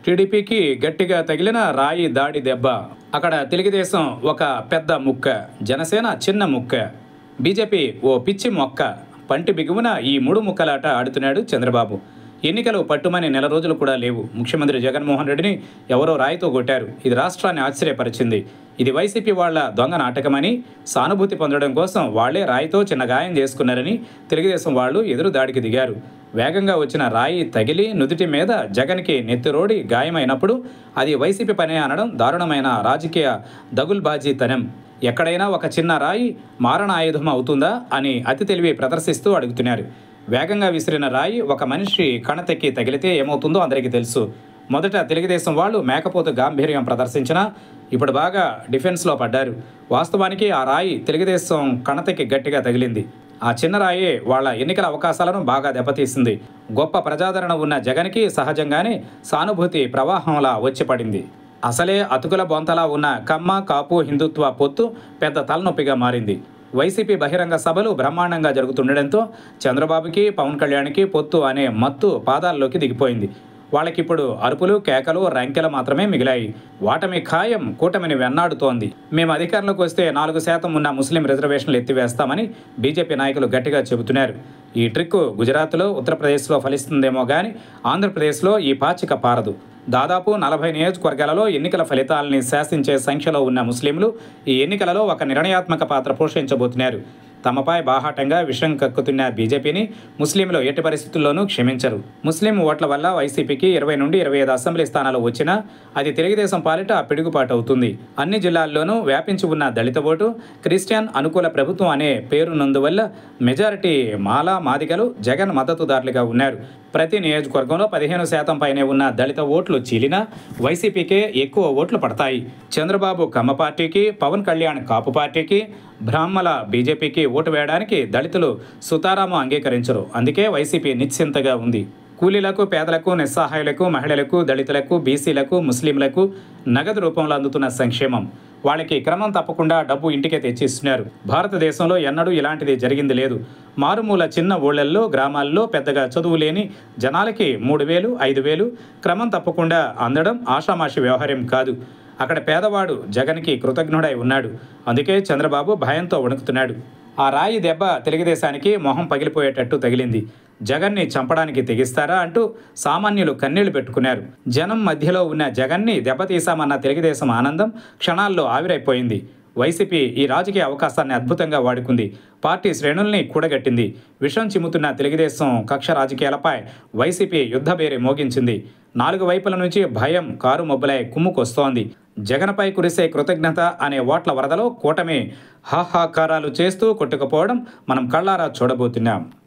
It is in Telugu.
టీడీపీకి గట్టిగా తగిలిన రాయి దాడి దెబ్బ అక్కడ తెలుగుదేశం ఒక పెద్ద ముక్క జనసేన చిన్న ముక్క బీజేపీ ఓ పిచ్చి మొక్క పంటి బిగువున ఈ మూడు ముక్కలాట ఆడుతున్నాడు చంద్రబాబు ఎన్నికలు పట్టుమని నెల రోజులు కూడా లేవు ముఖ్యమంత్రి జగన్మోహన్ రెడ్డిని ఎవరో రాయితో కొట్టారు ఇది రాష్ట్రాన్ని ఆశ్చర్యపరిచింది ఇది వైసీపీ వాళ్ల దొంగ నాటకమని సానుభూతి పొందడం కోసం వాళ్లే రాయితో చిన్న గాయం చేసుకున్నారని తెలుగుదేశం వాళ్ళు ఎదురు దాడికి దిగారు వేగంగా వచ్చిన రాయి తగిలి నుదుటి మీద జగన్కి నెత్తిరోడి గాయమైనప్పుడు అది వైసీపీ పనే అనడం దారుణమైన రాజకీయ దగుల్బాజీతనం ఎక్కడైనా ఒక చిన్న రాయి మారణ ఆయుధం అవుతుందా అని అతి తెలివి ప్రదర్శిస్తూ అడుగుతున్నారు వేగంగా విసిరిన రాయి ఒక మనిషి కణతెక్కి తగిలితే ఏమవుతుందో అందరికీ తెలుసు మొదట తెలుగుదేశం వాళ్ళు మేకపోతు గాంభీర్యం ప్రదర్శించినా ఇప్పుడు బాగా డిఫెన్స్లో పడ్డారు వాస్తవానికి ఆ రాయి తెలుగుదేశం కణతెక్కి గట్టిగా తగిలింది ఆ చిన్న రాయే వాళ్ళ ఎన్నికల అవకాశాలను బాగా దెబ్బతీసింది గొప్ప ప్రజాదరణ ఉన్న జగన్కి సహజంగానే సానుభూతి ప్రవాహంలా వచ్చి పడింది అసలే అతుకుల బొంతలా ఉన్న కమ్మ కాపు హిందుత్వ పొత్తు పెద్ద తలనొప్పిగా మారింది వైసీపీ బహిరంగ సభలు బ్రహ్మాండంగా జరుగుతుండడంతో చంద్రబాబుకి పవన్ కళ్యాణ్కి పొత్తు అనే మత్తు పాదాల్లోకి దిగిపోయింది వాళ్ళకిప్పుడు అరుపులు కేకలు రంకెలు మాత్రమే మిగిలాయి వాటమి ఖాయం కూటమిని వెన్నాడుతోంది మేము అధికారంలోకి వస్తే నాలుగు శాతం ఉన్న ముస్లిం రిజర్వేషన్లు ఎత్తివేస్తామని బీజేపీ నాయకులు గట్టిగా చెబుతున్నారు ఈ ట్రిక్ గుజరాత్లో ఉత్తరప్రదేశ్లో ఫలిస్తుందేమో కానీ ఆంధ్రప్రదేశ్లో ఈ పాచిక పారదు దాదాపు నలభై నియోజకవర్గాలలో ఎన్నికల ఫలితాలని శాసించే సంఖ్యలో ఉన్న ముస్లింలు ఈ ఎన్నికలలో ఒక నిర్ణయాత్మక పాత్ర పోషించబోతున్నారు తమపై బాహాటంగా విషం కక్కుతున్న బీజేపీని ముస్లింలు ఎట్టి పరిస్థితుల్లోనూ క్షమించరు ముస్లిం ఓట్ల వల్ల వైసీపీకి ఇరవై నుండి ఇరవై ఐదు అసెంబ్లీ స్థానాలు వచ్చినా అది తెలుగుదేశం పాలిట పిడుగుపాటు అవుతుంది అన్ని జిల్లాల్లోనూ వ్యాపించి ఉన్న దళిత ఓటు క్రిస్టియన్ అనుకూల ప్రభుత్వం అనే పేరున్నందువల్ల మెజారిటీ మాలా మాదిగలు జగన్ మద్దతుదారులుగా ఉన్నారు ప్రతి నియోజకవర్గంలో పదిహేను శాతం పైనే ఉన్న దళిత ఓట్లు చీలినా వైసీపీకే ఎక్కువ ఓట్లు పడతాయి చంద్రబాబు కమ్మ పార్టీకి పవన్ కళ్యాణ్ కాపు పార్టీకి బ్రాహ్మల బీజేపీకి ఓటు వేయడానికి దళితులు సుతారాము అంగీకరించరు అందుకే వైసీపీ నిశ్చింతగా ఉంది కూలీలకు పేదలకు నిస్సహాయులకు మహిళలకు దళితులకు బీసీలకు ముస్లింలకు నగదు రూపంలో అందుతున్న సంక్షేమం వాళ్ళకి క్రమం తప్పకుండా డబ్బు ఇంటికే తెచ్చిస్తున్నారు భారతదేశంలో ఎన్నడూ ఇలాంటిది జరిగింది లేదు మారుమూల చిన్న ఊళ్ళల్లో గ్రామాల్లో పెద్దగా చదువు లేని జనాలకి మూడు వేలు ఐదు వేలు క్రమం తప్పకుండా అందడం ఆషామాషి వ్యవహారం కాదు అక్కడ పేదవాడు జగన్కి కృతజ్ఞుడై ఉన్నాడు అందుకే చంద్రబాబు భయంతో వణుకుతున్నాడు ఆ రాయి దెబ్బ తెలుగుదేశానికి మొహం పగిలిపోయేటట్టు తగిలింది జగన్ని చంపడానికి తెగిస్తారా అంటూ సామాన్యులు కన్నీళ్లు పెట్టుకున్నారు జనం మధ్యలో ఉన్న జగన్ని దెబ్బతీశామన్న తెలుగుదేశం ఆనందం క్షణాల్లో ఆవిరైపోయింది వైసీపీ ఈ రాజకీయ అవకాశాన్ని అద్భుతంగా వాడుకుంది పార్టీ శ్రేణుల్ని కూడగట్టింది విషం చిమ్ముతున్న తెలుగుదేశం కక్ష రాజకీయాలపై వైసీపీ యుద్ధబేరి మోగించింది నాలుగు వైపుల నుంచి భయం కారు మొబ్బలై కుమ్ముకొస్తోంది జగన్పై కురిసే కృతజ్ఞత అనే ఓట్ల వరదలో కూటమి హాహాకారాలు చేస్తూ కొట్టుకుపోవడం మనం కళ్ళారా చూడబోతున్నాం